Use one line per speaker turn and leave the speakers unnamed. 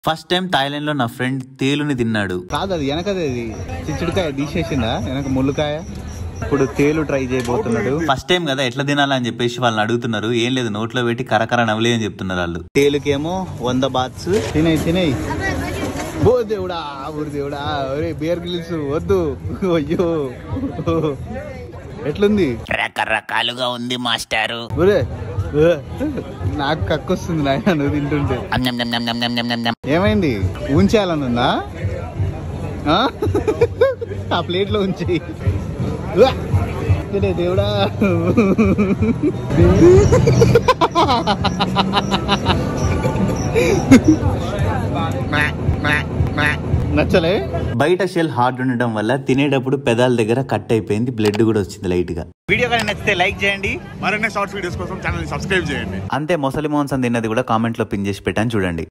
First time Thailand లో నా friend తేలుని తిన్నాడు
కాదు అది వెనకది అది చిచ్చుడికాయ తీసేసిందా వెనక ముళ్ళుకాయ ఇప్పుడు తేలు ట్రై చేయబోతున్నాడు
ఫస్ట్ టైం కదా ఎట్లా తినాలా అని చెప్పేసి వాళ్ళని అడుగుతున్నారు ఏం లేదు నోట్లో పెట్టి కరకర నవలే అని చెప్తున్నారు వాళ్ళు
తేలుకేమో వంద బాత్స్ తినేయి తినేయి ఓ దేవుడా ఊరు దేవుడా ఒరే బియర్ గిల్స్ వద్దు అయ్యో ఎట్లుంది
రకరకాలుగా ఉంది మాస్టారు
ఒరే ఏ, నాకు కక్కొస్తుంది నాయన నువ్వు తింటుంటే ఏమైంది ఉంచాలని ఉందా ఆ? ఆ ప్లేట్లో ఉంచి ఉవ్వ! తినే దేవుడా నచ్చలే
బయట షెల్ హార్డ్ ఉండడం వల్ల తినేటప్పుడు పెదాల దగ్గర కట్ అయిపోయింది బ్లడ్ కూడా వచ్చింది లైట్ గా
వీడియో కానీ నచ్చితే లైక్ చేయండి
మరిన్ని షార్ట్స్ వీడియోస్ కోసం ఛానల్ సబ్స్క్రైబ్ చేయండి
అంతే మొసలి మోహన్ తిన్నది కూడా కామెంట్ లో పిన్ చేసి పెట్టాను చూడండి